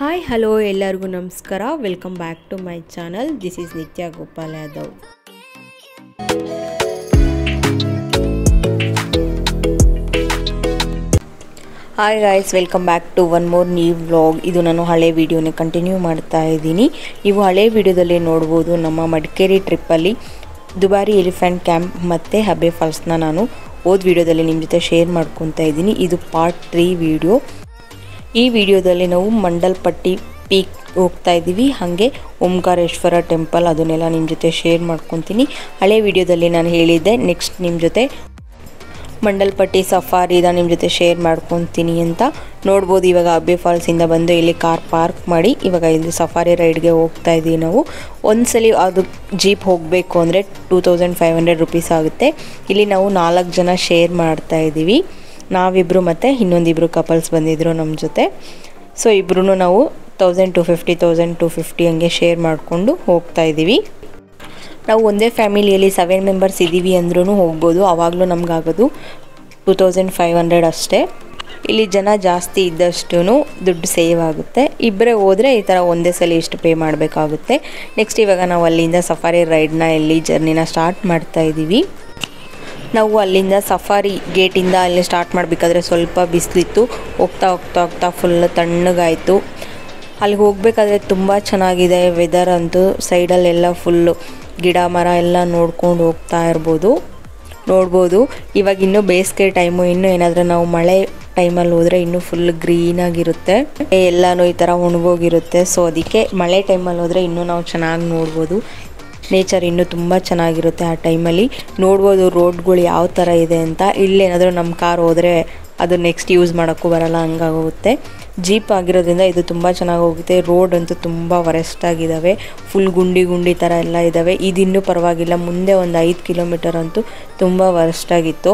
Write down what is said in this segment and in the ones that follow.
hi hello ಎಲ್ಲರಿಗೂ ನಮಸ್ಕಾರ welcome back to my channel this is Nithya Gopal Yadav hi guys welcome back to one more new vlog ಇದು ನಾನು ಹಳೆ ವೀಡಿಯೋನ ಕಂಟಿನ್ಯೂ ಮಾಡ್ತಾ ಇದ್ದೀನಿ ನೀವು ಹಳೆ ವೀಡಿಯೋದಲ್ಲಿ ನೋಡ್ಬೋದು ನಮ್ಮ ಮಡಿಕೇರಿ ಟ್ರಿಪ್ಪಲ್ಲಿ ದುಬಾರಿ ಎಲಿಫೆಂಟ್ ಕ್ಯಾಂಪ್ ಮತ್ತು ಹಬ್ಬೆ ಫಾಲ್ಸ್ನ ನಾನು ಓದ್ ವಿಡಿಯೋದಲ್ಲಿ ನಿಮ್ಮ ಜೊತೆ ಶೇರ್ ಮಾಡ್ಕೊತಾ ಇದ್ದೀನಿ ಇದು ಪಾರ್ಟ್ ತ್ರೀ ವಿಡಿಯೋ ಈ ವಿಡಿಯೋದಲ್ಲಿ ನಾವು ಮಂಡಲ್ಪಟ್ಟಿ ಪೀಕ್ ಹೋಗ್ತಾ ಇದ್ದೀವಿ ಹಾಗೆ ಓಂಕಾರೇಶ್ವರ ಟೆಂಪಲ್ ಅದನ್ನೆಲ್ಲ ನಿಮ್ಮ ಜೊತೆ ಶೇರ್ ಮಾಡ್ಕೊತೀನಿ ಹಳೆ ವಿಡಿಯೋದಲ್ಲಿ ನಾನು ಹೇಳಿದ್ದೆ ನೆಕ್ಸ್ಟ್ ನಿಮ್ಮ ಜೊತೆ ಮಂಡಲ್ಪಟ್ಟಿ ಸಫಾರಿದ ನಿಮ್ಮ ಜೊತೆ ಶೇರ್ ಮಾಡ್ಕೊತೀನಿ ಅಂತ ನೋಡ್ಬೋದು ಇವಾಗ ಅಬ್ಬೆ ಫಾಲ್ಸಿಂದ ಬಂದು ಇಲ್ಲಿ ಕಾರ್ ಪಾರ್ಕ್ ಮಾಡಿ ಇವಾಗ ಇಲ್ಲಿ ಸಫಾರಿ ರೈಡ್ಗೆ ಹೋಗ್ತಾ ಇದ್ದೀವಿ ನಾವು ಒಂದ್ಸಲಿ ಅದು ಜೀಪ್ ಹೋಗಬೇಕು ಅಂದರೆ two thousand five hundred rupees ಆಗುತ್ತೆ ಇಲ್ಲಿ ನಾವು ನಾಲ್ಕು ಜನ ಶೇರ್ ಮಾಡ್ತಾ ಇದ್ದೀವಿ ನಾವಿಬ್ಬರು ಮತ್ತು ಇನ್ನೊಂದಿಬ್ಬರು ಕಪಲ್ಸ್ ಬಂದಿದ್ದರು ನಮ್ಮ ಜೊತೆ ಸೊ ಇಬ್ಬರೂ ನಾವು thousand two fifty thousand two fifty ಹಂಗೆ ಶೇರ್ ಮಾಡಿಕೊಂಡು ಹೋಗ್ತಾ ಇದ್ದೀವಿ ನಾವು ಒಂದೇ ಫ್ಯಾಮಿಲಿಯಲ್ಲಿ ಸೆವೆನ್ ಮೆಂಬರ್ಸ್ ಇದ್ದೀವಿ ಅಂದ್ರೂ ಹೋಗ್ಬೋದು ಆವಾಗಲೂ ನಮಗಾಗೋದು ಟೂ ತೌಸಂಡ್ ಫೈವ್ ಹಂಡ್ರೆಡ್ ಅಷ್ಟೇ ಇಲ್ಲಿ ಜನ ಜಾಸ್ತಿ ಇದ್ದಷ್ಟು ದುಡ್ಡು ಸೇವ್ ಆಗುತ್ತೆ ಇಬ್ಬರೇ ಹೋದರೆ ಈ ಥರ ಒಂದೇ ಸಲ ಇಷ್ಟು ಪೇ ಮಾಡಬೇಕಾಗುತ್ತೆ ನೆಕ್ಸ್ಟ್ ಇವಾಗ ನಾವು ಅಲ್ಲಿಂದ ಸಫಾರಿ ರೈಡ್ನ ಇಲ್ಲಿ ಜರ್ನಿನ ಸ್ಟಾರ್ಟ್ ಮಾಡ್ತಾ ಇದ್ದೀವಿ ನಾವು ಅಲ್ಲಿಂದ ಸಫಾರಿ ಗೇಟಿಂದ ಅಲ್ಲಿ ಸ್ಟಾರ್ಟ್ ಮಾಡಬೇಕಾದ್ರೆ ಸ್ವಲ್ಪ ಬಿಸಿಲಿತ್ತು ಹೋಗ್ತಾ ಹೋಗ್ತಾ ಹೋಗ್ತಾ ಫುಲ್ ತಣ್ಣಗಾಯಿತು ಅಲ್ಲಿಗೆ ಹೋಗಬೇಕಾದ್ರೆ ತುಂಬ ಚೆನ್ನಾಗಿದೆ ವೆದರ್ ಅಂತೂ ಸೈಡಲ್ಲೆಲ್ಲ ಫುಲ್ಲು ಗಿಡ ಮರ ಎಲ್ಲ ನೋಡ್ಕೊಂಡು ಹೋಗ್ತಾ ಇರ್ಬೋದು ನೋಡ್ಬೋದು ಇವಾಗ ಇನ್ನೂ ಬೇಸಿಗೆ ಟೈಮು ಇನ್ನೂ ಏನಾದರೂ ನಾವು ಮಳೆ ಟೈಮಲ್ಲಿ ಹೋದರೆ ಇನ್ನೂ ಫುಲ್ ಗ್ರೀನಾಗಿರುತ್ತೆ ಎಲ್ಲನೂ ಈ ಥರ ಒಣಗೋಗಿರುತ್ತೆ ಸೊ ಅದಕ್ಕೆ ಮಳೆ ಟೈಮಲ್ಲಿ ಹೋದರೆ ಇನ್ನೂ ನಾವು ಚೆನ್ನಾಗಿ ನೋಡ್ಬೋದು ನೇಚರ್ ಇನ್ನೂ ತುಂಬ ಚೆನ್ನಾಗಿರುತ್ತೆ ಆ ಟೈಮಲ್ಲಿ ನೋಡ್ಬೋದು ರೋಡ್ಗಳು ಯಾವ ಥರ ಇದೆ ಅಂತ ಇಲ್ಲೇನಾದರೂ ನಮ್ಮ ಕಾರ್ ಹೋದರೆ ಅದು ನೆಕ್ಸ್ಟ್ ಯೂಸ್ ಮಾಡೋಕ್ಕೂ ಬರಲ್ಲ ಹಂಗಾಗೋಗುತ್ತೆ ಜೀಪ್ ಆಗಿರೋದ್ರಿಂದ ಇದು ತುಂಬ ಚೆನ್ನಾಗಿ ಹೋಗುತ್ತೆ ರೋಡ್ ಅಂತೂ ತುಂಬ ವರೆಸ್ಟ್ ಆಗಿದ್ದಾವೆ ಫುಲ್ ಗುಂಡಿ ಗುಂಡಿ ಥರ ಎಲ್ಲ ಇದ್ದಾವೆ ಇದಿನ್ನೂ ಪರವಾಗಿಲ್ಲ ಮುಂದೆ ಒಂದು ಐದು ಕಿಲೋಮೀಟರ್ ಅಂತೂ ತುಂಬ ವರೆಸ್ಟ್ ಆಗಿತ್ತು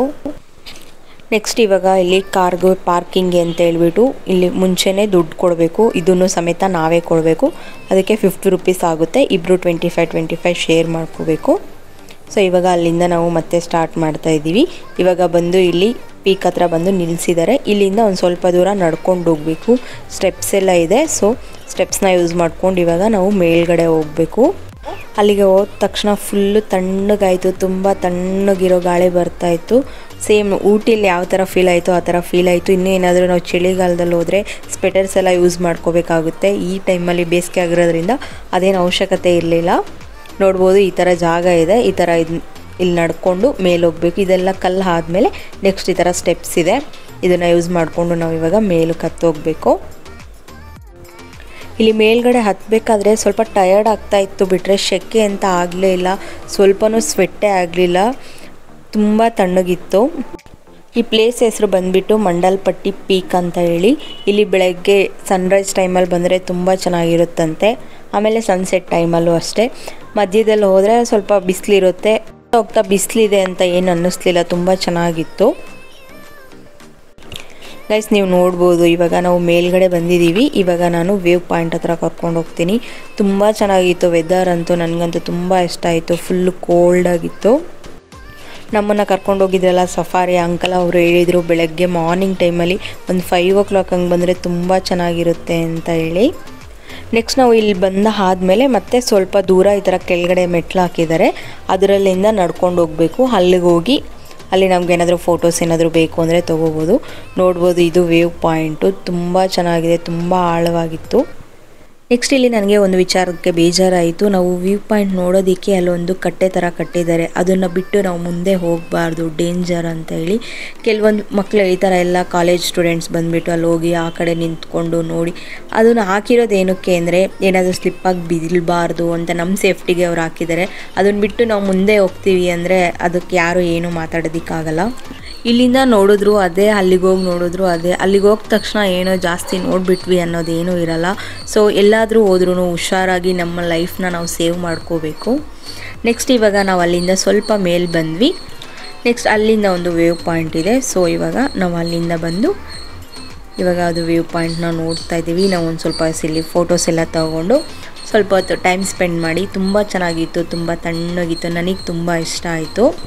ನೆಕ್ಸ್ಟ್ ಇವಾಗ ಇಲ್ಲಿ ಕಾರ್ಗೆ ಪಾರ್ಕಿಂಗ್ಗೆ ಅಂತ ಹೇಳ್ಬಿಟ್ಟು ಇಲ್ಲಿ ಮುಂಚೆನೇ ದುಡ್ಡು ಕೊಡಬೇಕು ಇದನ್ನು ಸಮೇತ ನಾವೇ ಕೊಡಬೇಕು ಅದಕ್ಕೆ ಫಿಫ್ಟಿ ರುಪೀಸ್ ಆಗುತ್ತೆ ಇಬ್ಬರು twenty five twenty five share ಮಾಡ್ಕೋಬೇಕು ಸೊ ಇವಾಗ ಅಲ್ಲಿಂದ ನಾವು ಮತ್ತೆ ಸ್ಟಾರ್ಟ್ ಮಾಡ್ತಾ ಇದ್ದೀವಿ ಇವಾಗ ಬಂದು ಇಲ್ಲಿ ಪೀಕ್ ಹತ್ರ ಬಂದು ನಿಲ್ಲಿಸಿದ್ದಾರೆ ಇಲ್ಲಿಂದ ಒಂದು ಸ್ವಲ್ಪ ದೂರ ನಡ್ಕೊಂಡು ಹೋಗಬೇಕು ಸ್ಟೆಪ್ಸ್ ಎಲ್ಲ ಇದೆ ಸೊ ಸ್ಟೆಪ್ಸ್ನ ಯೂಸ್ ಮಾಡ್ಕೊಂಡು ಇವಾಗ ನಾವು ಮೇಲ್ಗಡೆ ಹೋಗಬೇಕು ಅಲ್ಲಿಗೆ ಹೋದ ತಕ್ಷಣ ಫುಲ್ಲು ತಣ್ಣಗಾಯಿತು ತುಂಬ ತಣ್ಣಗಿರೋ ಗಾಳಿ ಬರ್ತಾಯಿತ್ತು ಸೇಮ್ ಊಟಿಲಿ ಯಾವ ಥರ ಫೀಲ್ ಆಯಿತು ಆ ಥರ ಫೀಲ್ ಆಯಿತು ಇನ್ನೂ ಏನಾದರೂ ನಾವು ಚಳಿಗಾಲದಲ್ಲಿ ಹೋದರೆ ಸ್ವೆಟರ್ಸ್ ಎಲ್ಲ ಯೂಸ್ ಮಾಡ್ಕೋಬೇಕಾಗುತ್ತೆ ಈ ಟೈಮಲ್ಲಿ ಬೇಸಿಗೆ ಆಗಿರೋದ್ರಿಂದ ಅದೇನು ಅವಶ್ಯಕತೆ ಇರಲಿಲ್ಲ ನೋಡ್ಬೋದು ಈ ಥರ ಜಾಗ ಇದೆ ಈ ಥರ ಇದು ಇಲ್ಲಿ ನಡ್ಕೊಂಡು ಮೇಲೆ ಹೋಗ್ಬೇಕು ಇದೆಲ್ಲ ಕಲ್ಲು ಆದಮೇಲೆ ನೆಕ್ಸ್ಟ್ ಈ ಥರ ಸ್ಟೆಪ್ಸ್ ಇದೆ ಇದನ್ನು ಯೂಸ್ ಮಾಡಿಕೊಂಡು ನಾವು ಇವಾಗ ಮೇಲಕ್ಕೆ ಹತ್ತೋಗ್ಬೇಕು ಇಲ್ಲಿ ಮೇಲ್ಗಡೆ ಹತ್ತಬೇಕಾದ್ರೆ ಸ್ವಲ್ಪ ಟಯರ್ಡ್ ಆಗ್ತಾ ಇತ್ತು ಬಿಟ್ಟರೆ ಶೆಕೆ ಅಂತ ಆಗಲೇ ಇಲ್ಲ ಸ್ವಲ್ಪನೂ ಸ್ವೆಟ್ಟೇ ಆಗಲಿಲ್ಲ ತುಂಬ ತಣ್ಣಗಿತ್ತು ಈ ಪ್ಲೇಸ್ ಹೆಸರು ಬಂದುಬಿಟ್ಟು ಮಂಡಲ್ಪಟ್ಟಿ ಪೀಕ್ ಅಂತ ಹೇಳಿ ಇಲ್ಲಿ ಬೆಳಗ್ಗೆ ಸನ್ರೈಸ್ ಟೈಮಲ್ಲಿ ಬಂದರೆ ತುಂಬ ಚೆನ್ನಾಗಿರುತ್ತಂತೆ ಆಮೇಲೆ ಸನ್ಸೆಟ್ ಟೈಮಲ್ಲೂ ಅಷ್ಟೇ ಮಧ್ಯದಲ್ಲಿ ಹೋದರೆ ಸ್ವಲ್ಪ ಬಿಸಿಲಿರುತ್ತೆ ಹೋಗ್ತಾ ಬಿಸಿಲಿದೆ ಅಂತ ಏನು ಅನ್ನಿಸ್ಲಿಲ್ಲ ತುಂಬ ಚೆನ್ನಾಗಿತ್ತು ಗೈಸ್ ನೀವು ನೋಡ್ಬೋದು ಇವಾಗ ನಾವು ಮೇಲ್ಗಡೆ ಬಂದಿದ್ದೀವಿ ಇವಾಗ ನಾನು ವೇವ್ ಪಾಯಿಂಟ್ ಹತ್ರ ಕರ್ಕೊಂಡು ಹೋಗ್ತೀನಿ ತುಂಬ ಚೆನ್ನಾಗಿತ್ತು ವೆದರ್ ಅಂತೂ ನನಗಂತೂ ತುಂಬ ಇಷ್ಟ ಆಯಿತು ಫುಲ್ಲು ಕೋಲ್ಡ್ ಆಗಿತ್ತು ನಮ್ಮನ್ನು ಕರ್ಕೊಂಡು ಹೋಗಿದ್ರಲ್ಲ ಸಫಾರಿ ಅಂಕಲ್ ಅವರು ಹೇಳಿದರು ಬೆಳಗ್ಗೆ ಮಾರ್ನಿಂಗ್ ಟೈಮಲ್ಲಿ ಒಂದು ಫೈವ್ ಓ ಕ್ಲಾಕ್ ಹಂಗೆ ಬಂದರೆ ತುಂಬ ಚೆನ್ನಾಗಿರುತ್ತೆ ಅಂತ ಹೇಳಿ ನೆಕ್ಸ್ಟ್ ನಾವು ಇಲ್ಲಿ ಬಂದ ಆದಮೇಲೆ ಮತ್ತೆ ಸ್ವಲ್ಪ ದೂರ ಈ ಥರ ಕೆಳಗಡೆ ಮೆಟ್ಲು ಹಾಕಿದ್ದಾರೆ ಅದರಲ್ಲಿಂದ ನಡ್ಕೊಂಡು ಹೋಗಬೇಕು ಅಲ್ಲಿಗೆ ಹೋಗಿ ಅಲ್ಲಿ ನಮ್ಗೆ ಏನಾದರೂ ಫೋಟೋಸ್ ಏನಾದರೂ ಬೇಕು ಅಂದರೆ ತೊಗೋಬೋದು ನೋಡ್ಬೋದು ಇದು ವೇವ್ ಪಾಯಿಂಟು ತುಂಬ ಚೆನ್ನಾಗಿದೆ ತುಂಬ ಆಳವಾಗಿತ್ತು ನೆಕ್ಸ್ಟ್ ಇಲ್ಲಿ ನನಗೆ ಒಂದು ವಿಚಾರಕ್ಕೆ ಬೇಜಾರಾಯಿತು ನಾವು ವ್ಯೂ ಪಾಯಿಂಟ್ ನೋಡೋದಕ್ಕೆ ಅಲ್ಲೊಂದು ಕಟ್ಟೆ ಥರ ಕಟ್ಟಿದ್ದಾರೆ ಅದನ್ನು ಬಿಟ್ಟು ನಾವು ಮುಂದೆ ಹೋಗಬಾರ್ದು ಡೇಂಜರ್ ಅಂತ ಹೇಳಿ ಕೆಲವೊಂದು ಮಕ್ಕಳು ಈ ಥರ ಎಲ್ಲ ಕಾಲೇಜ್ ಸ್ಟೂಡೆಂಟ್ಸ್ ಬಂದುಬಿಟ್ಟು ಅಲ್ಲಿ ಹೋಗಿ ಆ ಕಡೆ ನಿಂತ್ಕೊಂಡು ನೋಡಿ ಅದನ್ನು ಹಾಕಿರೋದು ಏನಕ್ಕೆ ಅಂದರೆ ಏನಾದರೂ ಸ್ಲಿಪ್ಪಾಗಿ ಬಿದ್ದಿಲ್ಬಾರ್ದು ಅಂತ ನಮ್ಮ ಸೇಫ್ಟಿಗೆ ಅವ್ರು ಹಾಕಿದ್ದಾರೆ ಅದನ್ನು ಬಿಟ್ಟು ನಾವು ಮುಂದೆ ಹೋಗ್ತೀವಿ ಅಂದರೆ ಅದಕ್ಕೆ ಯಾರು ಏನೂ ಮಾತಾಡೋದಕ್ಕಾಗಲ್ಲ ಇಲ್ಲಿಂದ ನೋಡಿದ್ರು ಅದೇ ಅಲ್ಲಿಗೆ ಹೋಗಿ ನೋಡಿದ್ರು ಅದೇ ಅಲ್ಲಿಗೆ ಹೋದ ತಕ್ಷಣ ಏನೋ ಜಾಸ್ತಿ ನೋಡಿಬಿಟ್ವಿ ಅನ್ನೋದೇನೂ ಇರಲ್ಲ ಸೊ ಎಲ್ಲಾದರೂ ಹೋದ್ರೂ ಹುಷಾರಾಗಿ ನಮ್ಮ ಲೈಫ್ನ ನಾವು ಸೇವ್ ಮಾಡ್ಕೋಬೇಕು ನೆಕ್ಸ್ಟ್ ಇವಾಗ ನಾವು ಅಲ್ಲಿಂದ ಸ್ವಲ್ಪ ಮೇಲೆ ಬಂದ್ವಿ ನೆಕ್ಸ್ಟ್ ಅಲ್ಲಿಂದ ಒಂದು ವೇವ್ ಪಾಯಿಂಟ್ ಇದೆ ಸೊ ಇವಾಗ ನಾವು ಅಲ್ಲಿಂದ ಬಂದು ಇವಾಗ ಅದು ವ್ಯೂ ಪಾಯಿಂಟ್ನ ನೋಡ್ತಾ ಇದ್ದೀವಿ ನಾವು ಒಂದು ಸ್ವಲ್ಪ ಇಲ್ಲಿ ಫೋಟೋಸ್ ಎಲ್ಲ ತಗೊಂಡು ಸ್ವಲ್ಪ ಹೊತ್ತು ಟೈಮ್ ಸ್ಪೆಂಡ್ ಮಾಡಿ ತುಂಬ ಚೆನ್ನಾಗಿತ್ತು ತುಂಬ ತಣ್ಣಗಿತ್ತು ನನಗೆ ತುಂಬ ಇಷ್ಟ ಆಯಿತು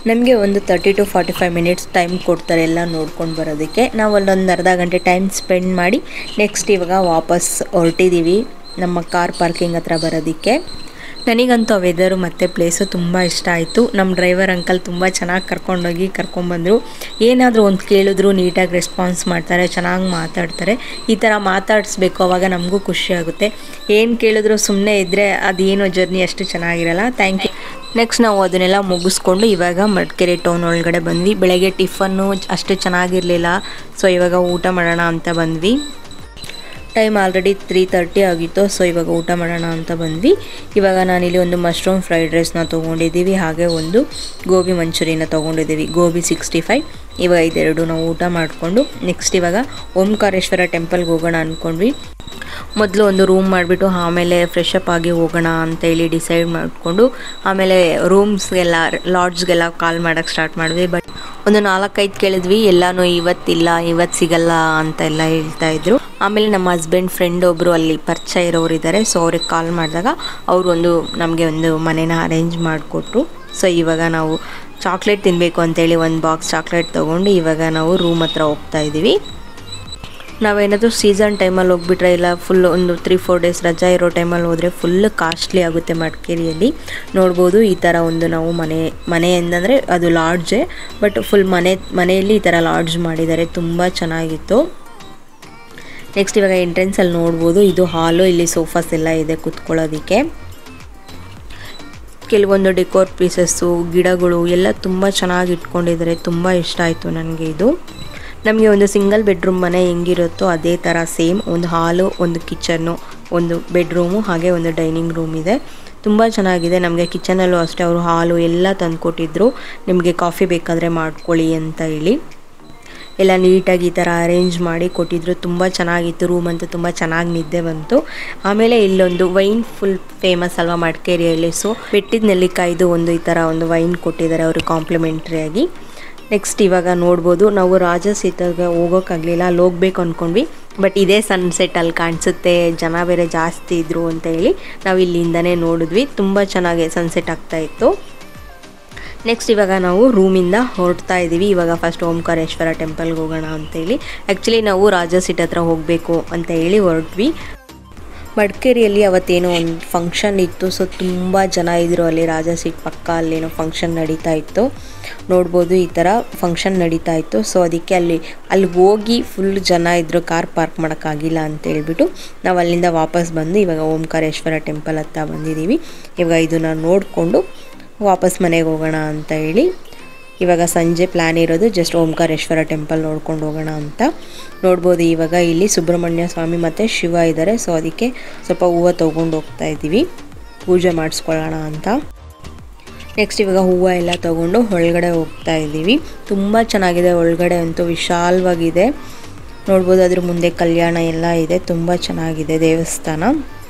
ನಮಗೆ ಒಂದು thirty to forty five minutes time ಕೊಡ್ತಾರೆ ಎಲ್ಲ ನೋಡ್ಕೊಂಡು ಬರೋದಕ್ಕೆ ನಾವು ಅಲ್ಲೊಂದು ಅರ್ಧ ಗಂಟೆ ಟೈಮ್ ಸ್ಪೆಂಡ್ ಮಾಡಿ ನೆಕ್ಸ್ಟ್ ಇವಾಗ ವಾಪಸ್ ಹೊರಟಿದ್ದೀವಿ ನಮ್ಮ ಕಾರ್ ಪಾರ್ಕಿಂಗ್ ಹತ್ರ ಬರೋದಕ್ಕೆ ನನಗಂತೂ ಆ ವೆದರು ಮತ್ತು ಪ್ಲೇಸು ತುಂಬ ಇಷ್ಟ ಆಯಿತು ನಮ್ಮ ಡ್ರೈವರ್ ಅಂಕಲ್ ತುಂಬ ಚೆನ್ನಾಗಿ ಕರ್ಕೊಂಡೋಗಿ ಕರ್ಕೊಂಬಂದರು ಏನಾದರೂ ಒಂದು ಕೇಳಿದ್ರು ನೀಟಾಗಿ ರೆಸ್ಪಾನ್ಸ್ ಮಾಡ್ತಾರೆ ಚೆನ್ನಾಗಿ ಮಾತಾಡ್ತಾರೆ ಈ ಥರ ಮಾತಾಡಿಸ್ಬೇಕು ಅವಾಗ ನಮಗೂ ಖುಷಿ ಆಗುತ್ತೆ ಏನು ಕೇಳಿದ್ರು ಸುಮ್ಮನೆ ಇದ್ದರೆ ಅದೇನೋ ಜರ್ನಿ ಅಷ್ಟು ಚೆನ್ನಾಗಿರಲ್ಲ ಥ್ಯಾಂಕ್ ಯು ನೆಕ್ಸ್ಟ್ ನಾವು ಅದನ್ನೆಲ್ಲ ಮುಗಿಸ್ಕೊಂಡು ಇವಾಗ ಮಡಿಕೇರಿ ಟೌನ್ ಒಳಗಡೆ ಬಂದ್ವಿ ಬೆಳಗ್ಗೆ ಟಿಫನ್ನು ಅಷ್ಟು ಚೆನ್ನಾಗಿರಲಿಲ್ಲ ಸೊ ಇವಾಗ ಊಟ ಮಾಡೋಣ ಅಂತ ಬಂದ್ವಿ ಟೈಮ್ ಆಲ್ರೆಡಿ ತ್ರೀ ತರ್ಟಿ ಆಗಿತ್ತು ಸೊ ಇವಾಗ ಊಟ ಮಾಡೋಣ ಅಂತ ಬಂದ್ವಿ ಇವಾಗ ನಾನಿಲ್ಲಿ ಒಂದು ಮಶ್ರೂಮ್ ಫ್ರೈಡ್ ರೈಸ್ನ ತೊಗೊಂಡಿದ್ದೀವಿ ಹಾಗೆ ಒಂದು ಗೋಬಿ ಮಂಚೂರಿನ ತೊಗೊಂಡಿದ್ದೀವಿ ಗೋಬಿ ಸಿಕ್ಸ್ಟಿ ಫೈವ್ ಇವಾಗ ಇದೆರಡು ನಾವು ಊಟ ಮಾಡಿಕೊಂಡು ನೆಕ್ಸ್ಟ್ ಇವಾಗ ಓಂಕಾರೇಶ್ವರ ಟೆಂಪಲ್ಗೆ ಹೋಗೋಣ ಅಂದ್ಕೊಂಡ್ವಿ ಮೊದಲು ಒಂದು ರೂಮ್ ಮಾಡಿಬಿಟ್ಟು ಆಮೇಲೆ ಫ್ರೆಶ್ ಅಪ್ ಆಗಿ ಹೋಗೋಣ ಅಂತ ಹೇಳಿ ಡಿಸೈಡ್ ಮಾಡಿಕೊಂಡು ಆಮೇಲೆ ರೂಮ್ಸ್ಗೆಲ್ಲ ಲಾಡ್ಜ್ಗೆಲ್ಲ ಕಾಲ್ ಮಾಡೋಕ್ಕೆ ಸ್ಟಾರ್ಟ್ ಮಾಡಿದ್ವಿ ಬಟ್ ಒಂದು ನಾಲ್ಕೈದು ಕೇಳಿದ್ವಿ ಎಲ್ಲಾನು ಇವತ್ತಿಲ್ಲ ಇವತ್ತು ಸಿಗಲ್ಲ ಅಂತ ಎಲ್ಲ ಹೇಳ್ತಾ ಇದ್ರು ಆಮೇಲೆ ನಮ್ಮ ಹಸ್ಬೆಂಡ್ ಫ್ರೆಂಡ್ ಒಬ್ಬರು ಅಲ್ಲಿ ಪರಿಚಯ ಇರೋರು ಇದ್ದಾರೆ ಸೊ ಅವ್ರಿಗೆ ಕಾಲ್ ಮಾಡಿದಾಗ ಅವರು ಒಂದು ನಮಗೆ ಒಂದು ಮನೇನ ಅರೇಂಜ್ ಮಾಡಿಕೊಟ್ರು ಸೊ ಇವಾಗ ನಾವು ಚಾಕ್ಲೇಟ್ ತಿನ್ನಬೇಕು ಅಂತೇಳಿ ಒಂದು ಬಾಕ್ಸ್ ಚಾಕ್ಲೇಟ್ ತೊಗೊಂಡು ಇವಾಗ ನಾವು ರೂಮ್ ಹತ್ರ ಹೋಗ್ತಾ ಇದ್ದೀವಿ ನಾವೇನಾದರೂ ಸೀಸನ್ ಟೈಮಲ್ಲಿ ಹೋಗ್ಬಿಟ್ರೆ ಇಲ್ಲ ಫುಲ್ ಒಂದು ತ್ರೀ ಫೋರ್ ಡೇಸ್ ರಜಾ ಇರೋ ಟೈಮಲ್ಲಿ ಹೋದರೆ ಫುಲ್ ಕಾಸ್ಟ್ಲಿ ಆಗುತ್ತೆ ಮಡಿಕೇರಿಯಲ್ಲಿ ನೋಡ್ಬೋದು ಈ ಥರ ಒಂದು ನಾವು ಮನೆ ಮನೆ ಎಂದಂದರೆ ಅದು ಲಾಡ್ಜೆ ಬಟ್ ಫುಲ್ ಮನೆ ಮನೆಯಲ್ಲಿ ಈ ಥರ ಲಾಡ್ಜ್ ಮಾಡಿದ್ದಾರೆ ತುಂಬ ಚೆನ್ನಾಗಿತ್ತು ನೆಕ್ಸ್ಟ್ ಇವಾಗ ಎಂಟ್ರೆನ್ಸಲ್ಲಿ ನೋಡ್ಬೋದು ಇದು ಹಾಲು ಇಲ್ಲಿ ಸೋಫಾಸ್ ಎಲ್ಲ ಇದೆ ಕುತ್ಕೊಳ್ಳೋದಕ್ಕೆ ಕೆಲವೊಂದು ಡೆಕೋರ್ ಪೀಸಸ್ಸು ಗಿಡಗಳು ಎಲ್ಲ ತುಂಬ ಚೆನ್ನಾಗಿ ಇಟ್ಕೊಂಡಿದ್ದಾರೆ ತುಂಬ ಇಷ್ಟ ಆಯಿತು ನನಗೆ ಇದು ನಮಗೆ ಒಂದು ಸಿಂಗಲ್ ಬೆಡ್ರೂಮ್ ಮನೆ ಹೆಂಗಿರುತ್ತೋ ಅದೇ ಥರ ಸೇಮ್ ಒಂದು ಹಾಲು ಒಂದು ಕಿಚನ್ನು ಒಂದು ಬೆಡ್ರೂಮು ಹಾಗೆ ಒಂದು ಡೈನಿಂಗ್ ರೂಮ್ ಇದೆ ತುಂಬ ಚೆನ್ನಾಗಿದೆ ನಮಗೆ ಕಿಚನಲ್ಲೂ ಅಷ್ಟೇ ಅವರು ಹಾಲು ಎಲ್ಲ ತಂದುಕೊಟ್ಟಿದ್ರು ನಿಮಗೆ ಕಾಫಿ ಬೇಕಾದರೆ ಮಾಡ್ಕೊಳ್ಳಿ ಅಂತ ಹೇಳಿ ಎಲ್ಲ ನೀಟಾಗಿ ಈ ಥರ ಅರೇಂಜ್ ಮಾಡಿ ಕೊಟ್ಟಿದ್ರು ತುಂಬ ಚೆನ್ನಾಗಿತ್ತು ರೂಮ್ ಅಂತೂ ತುಂಬ ಚೆನ್ನಾಗಿ ನಿದ್ದೆ ಬಂತು ಆಮೇಲೆ ಇಲ್ಲೊಂದು ವೈನ್ ಫುಲ್ ಫೇಮಸ್ ಅಲ್ವಾ ಮಡಿಕೇರಿಯಲ್ಲಿ ಸೊ ಬೆಟ್ಟಿದ ನೆಲ್ಲಿಕಾಯ್ದು ಒಂದು ಈ ಥರ ಒಂದು ವೈನ್ ಕೊಟ್ಟಿದ್ದಾರೆ ಅವರು ಕಾಂಪ್ಲಿಮೆಂಟ್ರಿಯಾಗಿ ನೆಕ್ಸ್ಟ್ ಇವಾಗ ನೋಡ್ಬೋದು ನಾವು ರಾಜ ಸೀತಾಗೆ ಹೋಗೋಕ್ಕಾಗಲಿಲ್ಲ ಅಲ್ಲಿ ಹೋಗ್ಬೇಕು ಅಂದ್ಕೊಂಡ್ವಿ ಬಟ್ ಇದೇ ಸನ್ಸೆಟ್ ಅಲ್ಲಿ ಕಾಣಿಸುತ್ತೆ ಜನ ಬೇರೆ ಜಾಸ್ತಿ ಇದ್ರು ಅಂತ ಹೇಳಿ ನಾವು ಇಲ್ಲಿಂದನೇ ನೋಡಿದ್ವಿ ತುಂಬ ಚೆನ್ನಾಗಿ ಸನ್ಸೆಟ್ ಆಗ್ತಾ ಇತ್ತು ನೆಕ್ಸ್ಟ್ ಇವಾಗ ನಾವು ರೂಮಿಂದ ಹೊರಡ್ತಾ ಇದ್ದೀವಿ ಇವಾಗ ಫಸ್ಟ್ ಓಂಕಾರೇಶ್ವರ ಟೆಂಪಲ್ಗೆ ಹೋಗೋಣ ಅಂತೇಳಿ ಆ್ಯಕ್ಚುಲಿ ನಾವು ರಾಜ ಸೀಟ್ ಹತ್ರ ಹೋಗಬೇಕು ಅಂತ ಹೇಳಿ ಹೊರಟ್ವಿ ಮಡಿಕೇರಿಯಲ್ಲಿ ಅವತ್ತೇನೋ ಒಂದು ಫಂಕ್ಷನ್ ಇತ್ತು ಸೊ ತುಂಬ ಜನ ಇದ್ದರು ಅಲ್ಲಿ ರಾಜ ಸೀಟ್ ಪಕ್ಕ ಅಲ್ಲೇನೋ ಫಂಕ್ಷನ್ ನಡೀತಾ ಇತ್ತು ನೋಡ್ಬೋದು ಈ ಥರ ಫಂಕ್ಷನ್ ನಡೀತಾ ಇತ್ತು ಸೊ ಅದಕ್ಕೆ ಅಲ್ಲಿ ಅಲ್ಲಿ ಹೋಗಿ ಫುಲ್ ಜನ ಇದ್ದರು ಕಾರ್ ಪಾರ್ಕ್ ಮಾಡೋಕ್ಕಾಗಿಲ್ಲ ಅಂತ ಹೇಳ್ಬಿಟ್ಟು ನಾವು ಅಲ್ಲಿಂದ ವಾಪಸ್ ಬಂದು ಇವಾಗ ಓಂಕಾರೇಶ್ವರ ಟೆಂಪಲ್ ಹತ್ರ ಬಂದಿದ್ದೀವಿ ಇವಾಗ ಇದನ್ನು ನೋಡಿಕೊಂಡು ವಾಪಸ್ ಮನೆಗೆ ಹೋಗೋಣ ಅಂತ ಹೇಳಿ ಇವಾಗ ಸಂಜೆ ಪ್ಲ್ಯಾನ್ ಇರೋದು ಜಸ್ಟ್ ಓಂಕಾರೇಶ್ವರ ಟೆಂಪಲ್ ನೋಡ್ಕೊಂಡು ಹೋಗೋಣ ಅಂತ ನೋಡ್ಬೋದು ಇವಾಗ ಇಲ್ಲಿ ಸುಬ್ರಹ್ಮಣ್ಯ ಸ್ವಾಮಿ ಮತ್ತು ಶಿವ ಇದ್ದಾರೆ ಸೊ ಅದಕ್ಕೆ ಸ್ವಲ್ಪ ಹೂವು ತೊಗೊಂಡು ಹೋಗ್ತಾ ಇದ್ದೀವಿ ಪೂಜೆ ಮಾಡಿಸ್ಕೊಳ್ಳೋಣ ಅಂತ ನೆಕ್ಸ್ಟ್ ಇವಾಗ ಹೂವು ಎಲ್ಲ ತೊಗೊಂಡು ಒಳಗಡೆ ಹೋಗ್ತಾ ಇದ್ದೀವಿ ತುಂಬ ಚೆನ್ನಾಗಿದೆ ಒಳಗಡೆ ಅಂತೂ ವಿಶಾಲವಾಗಿದೆ ನೋಡ್ಬೋದು ಅದ್ರ ಮುಂದೆ ಕಲ್ಯಾಣ ಎಲ್ಲ ಇದೆ ತುಂಬ ಚೆನ್ನಾಗಿದೆ ದೇವಸ್ಥಾನ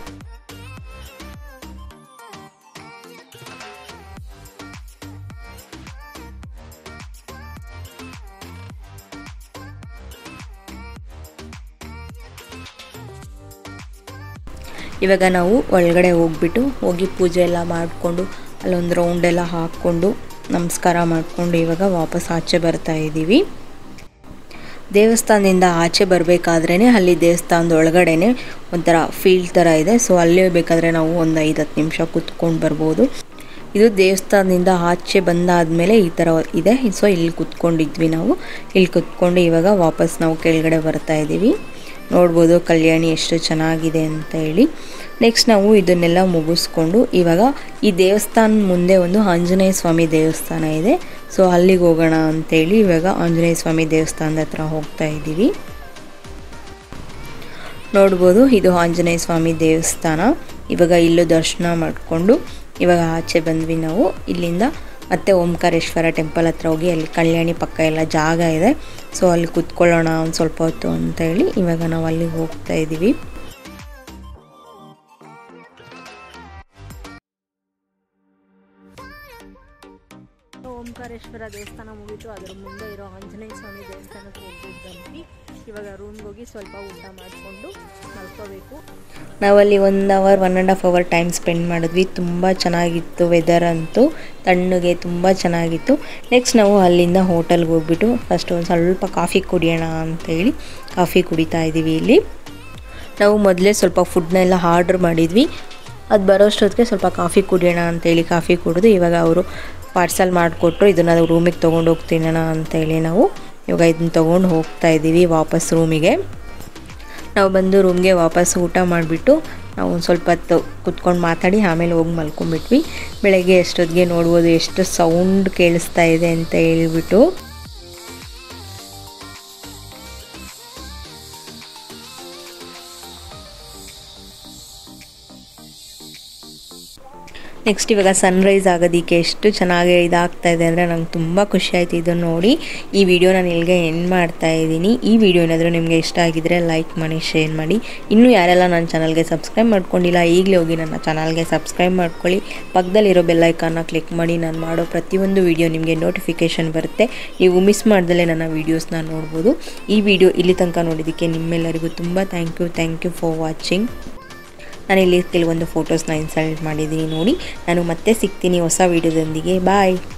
ಇವಾಗ ನಾವು ಒಳಗಡೆ ಹೋಗ್ಬಿಟ್ಟು ಹೋಗಿ ಪೂಜೆ ಎಲ್ಲ ಮಾಡಿಕೊಂಡು ಅಲ್ಲೊಂದು ರೌಂಡ್ ಎಲ್ಲ ಹಾಕ್ಕೊಂಡು ನಮಸ್ಕಾರ ಮಾಡಿಕೊಂಡು ಇವಾಗ ವಾಪಸ್ ಆಚೆ ಬರ್ತಾ ಇದ್ದೀವಿ ದೇವಸ್ಥಾನದಿಂದ ಆಚೆ ಬರಬೇಕಾದ್ರೇ ಅಲ್ಲಿ ದೇವಸ್ಥಾನದ ಒಳಗಡೆನೆ ಒಂಥರ ಫೀಲ್ಡ್ ಥರ ಇದೆ ಸೊ ಅಲ್ಲೇ ಬೇಕಾದರೆ ನಾವು ಒಂದು ಐದು ಹತ್ತು ನಿಮಿಷ ಕುತ್ಕೊಂಡು ಬರ್ಬೋದು ಇದು ದೇವಸ್ಥಾನದಿಂದ ಆಚೆ ಬಂದಾದಮೇಲೆ ಈ ಥರ ಇದೆ ಸೊ ಇಲ್ಲಿ ಕುತ್ಕೊಂಡಿದ್ವಿ ನಾವು ಇಲ್ಲಿ ಕುತ್ಕೊಂಡು ಇವಾಗ ವಾಪಸ್ ನಾವು ಕೆಳಗಡೆ ಬರ್ತಾ ಇದ್ದೀವಿ ನೋಡ್ಬೋದು ಕಲ್ಯಾಣಿ ಎಷ್ಟು ಚೆನ್ನಾಗಿದೆ ಅಂತ ಹೇಳಿ ನೆಕ್ಸ್ಟ್ ನಾವು ಇದನ್ನೆಲ್ಲ ಮುಗಿಸ್ಕೊಂಡು ಇವಾಗ ಈ ದೇವಸ್ಥಾನ ಮುಂದೆ ಒಂದು ಆಂಜನೇಯ ಸ್ವಾಮಿ ದೇವಸ್ಥಾನ ಇದೆ ಸೊ ಅಲ್ಲಿಗೆ ಹೋಗೋಣ ಅಂತೇಳಿ ಇವಾಗ ಆಂಜನೇಯ ಸ್ವಾಮಿ ದೇವಸ್ಥಾನದ ಹತ್ರ ಹೋಗ್ತಾ ಇದ್ದೀವಿ ನೋಡ್ಬೋದು ಇದು ಆಂಜನೇಯ ಸ್ವಾಮಿ ದೇವಸ್ಥಾನ ಇವಾಗ ಇಲ್ಲೂ ದರ್ಶನ ಮಾಡಿಕೊಂಡು ಇವಾಗ ಆಚೆ ಬಂದ್ವಿ ನಾವು ಇಲ್ಲಿಂದ ಮತ್ತೆ ಓಂಕಾರೇಶ್ವರ ಟೆಂಪಲ್ ಹತ್ರ ಹೋಗಿ ಅಲ್ಲಿ ಕಲ್ಯಾಣಿ ಪಕ್ಕ ಎಲ್ಲ ಜಾಗ ಇದೆ ಸೊ ಅಲ್ಲಿ ಕುತ್ಕೊಳ್ಳೋಣ ಒಂದು ಸ್ವಲ್ಪ ಹೊತ್ತು ಅಂತ ಹೇಳಿ ಇವಾಗ ನಾವು ಅಲ್ಲಿಗೆ ಹೋಗ್ತಾ ಇದ್ದೀವಿ ಓಂಕಾರೇಶ್ವರ ದೇವಸ್ಥಾನ ಮುಗೀತು ಅದರ ಮುಂದೆ ಇರೋ ಆಂಜನೇಯ ಸ್ವಾಮಿ ದೇವಸ್ಥಾನಕ್ಕೆ ಹೋಗ್ಬಿಟ್ಟು ಬಂದ್ವಿ ಇವಾಗ ರೂಮ್ಗೆ ಹೋಗಿ ಸ್ವಲ್ಪ ಊಟ ಮಾಡಿಕೊಂಡು ಮಲ್ಕೋಬೇಕು ನಾವಲ್ಲಿ one hour one and half hour time spend ಮಾಡಿದ್ವಿ ತುಂಬ ಚೆನ್ನಾಗಿತ್ತು ವೆದರ್ ಅಂತೂ ತಣ್ಣಗೆ ತುಂಬ ಚೆನ್ನಾಗಿತ್ತು ನೆಕ್ಸ್ಟ್ ನಾವು ಅಲ್ಲಿಂದ ಹೋಟೆಲ್ಗೆ ಹೋಗ್ಬಿಟ್ಟು ಫಸ್ಟ್ ಒಂದು ಸ್ವಲ್ಪ ಕಾಫಿ ಕುಡಿಯೋಣ ಅಂತೇಳಿ ಕಾಫಿ ಕುಡಿತಾ ಇದ್ದೀವಿ ಇಲ್ಲಿ ನಾವು ಮೊದಲೇ ಸ್ವಲ್ಪ ಫುಡ್ನೆಲ್ಲ ಆರ್ಡ್ರ್ ಮಾಡಿದ್ವಿ ಅದು ಬರೋಷ್ಟೊತ್ತಿಗೆ ಸ್ವಲ್ಪ ಕಾಫಿ ಕುಡಿಯೋಣ ಅಂತೇಳಿ ಕಾಫಿ ಕುಡಿದು ಇವಾಗ ಅವರು ಪಾರ್ಸಲ್ ಮಾಡಿಕೊಟ್ರು ಇದನ್ನು ರೂಮಿಗೆ ತೊಗೊಂಡು ಹೋಗ್ತೀನಣ ಅಂತೇಳಿ ನಾವು ಇವಾಗ ಇದನ್ನ ತೊಗೊಂಡು ಹೋಗ್ತಾ ಇದ್ದೀವಿ ವಾಪಸ್ ರೂಮಿಗೆ ನಾವು ಬಂದು ರೂಮ್ಗೆ ವಾಪಸ್ ಊಟ ಮಾಡಿಬಿಟ್ಟು ನಾವು ಒಂದು ಸ್ವಲ್ಪ ಹೊತ್ತು ಕುತ್ಕೊಂಡು ಮಾತಾಡಿ ಆಮೇಲೆ ಹೋಗಿ ಮಲ್ಕೊಂಡ್ಬಿಟ್ವಿ ಬೆಳಗ್ಗೆ ಎಷ್ಟೊತ್ತಿಗೆ ನೋಡ್ಬೋದು ಎಷ್ಟು ಸೌಂಡ್ ಕೇಳಿಸ್ತಾ ಇದೆ ಅಂತ ಹೇಳ್ಬಿಟ್ಟು ನೆಕ್ಸ್ಟ್ ಇವಾಗ ಸನ್ರೈಸ್ ಆಗೋದಕ್ಕೆ ಎಷ್ಟು ಚೆನ್ನಾಗಿ ಇದಾಗ್ತಾ ಇದೆ ಅಂದರೆ ನಂಗೆ ತುಂಬ ಖುಷಿ ಆಯ್ತು ಇದನ್ನು ನೋಡಿ ಈ ವಿಡಿಯೋ ನಾನು ಇಲ್ಲಿಗೆ ಎಂಡ್ ಮಾಡ್ತಾ ಇದ್ದೀನಿ ಈ ವಿಡಿಯೋ ಏನಾದರೂ ನಿಮಗೆ ಇಷ್ಟ ಆಗಿದ್ರೆ ಲೈಕ್ ಮಾಡಿ ಶೇರ್ ಮಾಡಿ ಇನ್ನೂ ಯಾರೆಲ್ಲ ನನ್ನ ಚಾನಲ್ಗೆ ಸಬ್ಸ್ಕ್ರೈಬ್ ಮಾಡ್ಕೊಂಡಿಲ್ಲ ಈಗಲೇ ಹೋಗಿ ನನ್ನ ಚಾನಲ್ಗೆ ಸಬ್ಸ್ಕ್ರೈಬ್ ಮಾಡ್ಕೊಳ್ಳಿ ಪಕ್ಕದಲ್ಲಿರೋ ಬೆಲ್ಲೈಕನ್ನ ಕ್ಲಿಕ್ ಮಾಡಿ ನಾನು ಮಾಡೋ ಪ್ರತಿಯೊಂದು ವಿಡಿಯೋ ನಿಮಗೆ ನೋಟಿಫಿಕೇಷನ್ ಬರುತ್ತೆ ನೀವು ಮಿಸ್ ಮಾಡ್ದಲೇ ನನ್ನ ವೀಡಿಯೋಸ್ನ ನೋಡ್ಬೋದು ಈ ವಿಡಿಯೋ ಇಲ್ಲಿ ತನಕ ನೋಡಿದ್ದಕ್ಕೆ ನಿಮ್ಮೆಲ್ಲರಿಗೂ ತುಂಬ thank you thank you for watching ನಾನಿಲ್ಲಿ ಕೆಲವೊಂದು ಫೋಟೋಸ್ನ ಇನ್ಸಲ್ಟ್ ಮಾಡಿದ್ದೀನಿ ನೋಡಿ ನಾನು ಮತ್ತೆ ಸಿಗ್ತೀನಿ ಹೊಸ ವೀಡಿಯೋದೊಂದಿಗೆ ಬಾಯ್